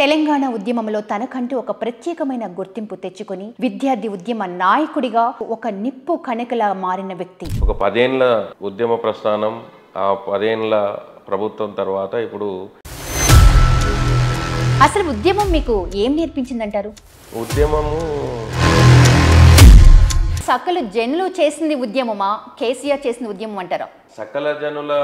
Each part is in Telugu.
తెలంగాణ ఉద్యమంలో తనకంటూ ఒక ప్రత్యేకమైన గుర్తింపు తెచ్చుకొని విద్యార్థి ఉద్యమ నాయకుడిగా ఒక నిప్పు కణికలా మారిన వ్యక్తి ఒక పదేండ్ల ఉద్యమ ప్రస్థానం ఆ పదేండ్ల ప్రభుత్వం తర్వాత ఇప్పుడు అసలు ఉద్యమం మీకు ఏం నేర్పించిందంటారు ఉద్యమము సకలు జనులు చేసింది ఉద్యమమా కేసీఆర్ చేసింది ఉద్యమం అంటారా సకల జనుల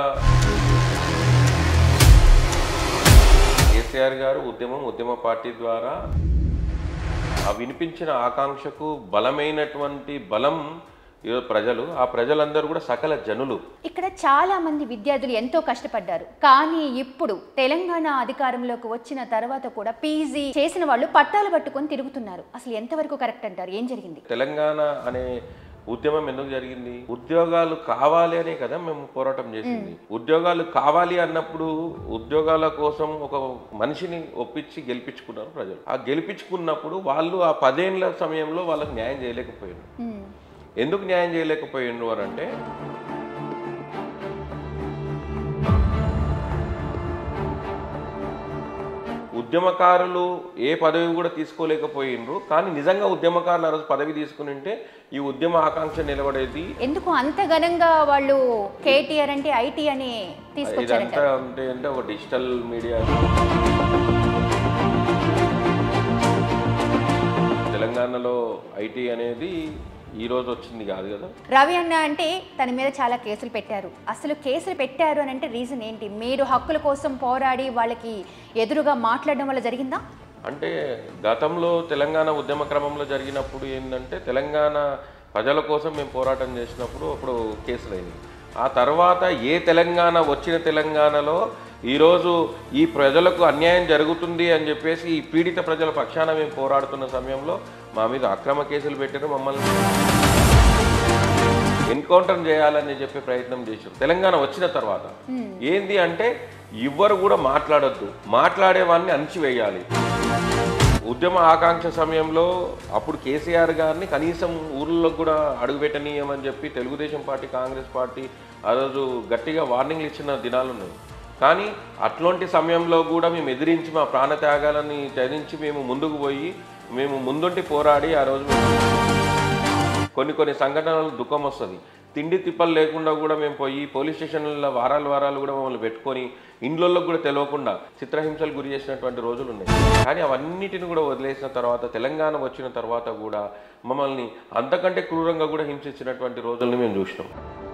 కేసీఆర్ గారు ఉద్యమం ఉద్యమ పార్టీ ద్వారా ఆ వినిపించిన ఆకాంక్షకు బలమైనటువంటి బలం ఈరోజు ప్రజలు ఆ ప్రజలందరూ కూడా సకల జనులు ఇక్కడ చాలా మంది విద్యార్థులు ఎంతో కష్టపడ్డారు కానీ ఇప్పుడు తెలంగాణ అధికారంలోకి వచ్చిన తర్వాత కూడా పీజీ చేసిన వాళ్ళు పట్టాలు పట్టుకొని తిరుగుతున్నారు అసలు ఎంతవరకు కరెక్ట్ అంటారు ఏం జరిగింది తెలంగాణ అనే ఉద్యమం ఎందుకు జరిగింది ఉద్యోగాలు కావాలి అనే కదా మేము పోరాటం చేసింది ఉద్యోగాలు కావాలి అన్నప్పుడు ఉద్యోగాల కోసం ఒక మనిషిని ఒప్పించి గెలిపించుకున్నారు ప్రజలు ఆ గెలిపించుకున్నప్పుడు వాళ్ళు ఆ పదేళ్ల సమయంలో వాళ్ళకి న్యాయం చేయలేకపోయారు మ్మ్. ఎందుకు న్యాయం చేయలేకపోయిండ్రు అని అంటే ఉద్యమకారులు ఏ పదవి కూడా తీసుకోలేకపోయిండ్రు కానీ నిజంగా ఉద్యమకారులు ఆ రోజు పదవి తీసుకుని ఉంటే ఈ ఉద్యమ ఆకాంక్ష నిలబడేది ఎందుకు అంత ఘనంగా వాళ్ళు కేటీఆర్ అంటే ఐటీ అని తీసుకొచ్చారంట ఇదంతా అంటే అంటే ఒక డిజిటల్ మీడియా తెలంగాణలో ఐటీ అనేది ఈ రోజు వచ్చింది కాదు కదా రవి అన్న అంటే తన మీద చాలా కేసులు పెట్టారు అసలు కేసులు పెట్టారు అని అంటే రీజన్ ఏంటి మీరు హక్కుల కోసం పోరాడి వాళ్ళకి ఎదురుగా మాట్లాడడం వల్ల జరిగిందా అంటే గతంలో తెలంగాణ ఉద్యమ క్రమంలో జరిగినప్పుడు ఏంటంటే తెలంగాణ ప్రజల కోసం మేము పోరాటం చేసినప్పుడు అప్పుడు కేసులైనవి ఆ తర్వాత ఏ తెలంగాణ వచ్చిన తెలంగాణలో ఈరోజు ఈ ప్రజలకు అన్యాయం జరుగుతుంది అని చెప్పేసి ఈ పీడిత ప్రజల పక్షాన మేము పోరాడుతున్న సమయంలో మా మీద అక్రమ కేసులు పెట్టారు మమ్మల్ని ఎన్కౌంటర్ చేయాలని చెప్పే ప్రయత్నం చేశారు తెలంగాణ వచ్చిన తర్వాత ఏంది అంటే ఎవ్వరు కూడా మాట్లాడొద్దు మాట్లాడేవాడిని అణిచివేయాలి ఉద్యమ ఆకాంక్ష సమయంలో అప్పుడు కేసీఆర్ గారిని కనీసం ఊర్లో కూడా అడుగుపెట్టనీయమని చెప్పి తెలుగుదేశం పార్టీ కాంగ్రెస్ పార్టీ ఆ రోజు గట్టిగా వార్నింగ్లు ఇచ్చిన దినాలు ఉన్నాయి కానీ అట్లాంటి సమయంలో కూడా మేము ఎదిరించి మా ప్రాణత్యాగాలని త్యజించి మేము ముందుకు పోయి మేము ముందుంటి పోరాడి ఆ రోజు కొన్ని కొన్ని సంఘటనలు దుఃఖం వస్తుంది తిండి తిప్పలు లేకుండా కూడా మేము పోయి పోలీస్ స్టేషన్లలో వారాలు వారాలు కూడా మమ్మల్ని పెట్టుకొని ఇండ్లలోకి కూడా తెలియకుండా చిత్రహింసలు గురి చేసినటువంటి రోజులు ఉన్నాయి కానీ అవన్నిటిని కూడా వదిలేసిన తర్వాత తెలంగాణ వచ్చిన తర్వాత కూడా మమ్మల్ని అంతకంటే క్రూరంగా కూడా హింసించినటువంటి రోజుల్ని మేము చూసినాం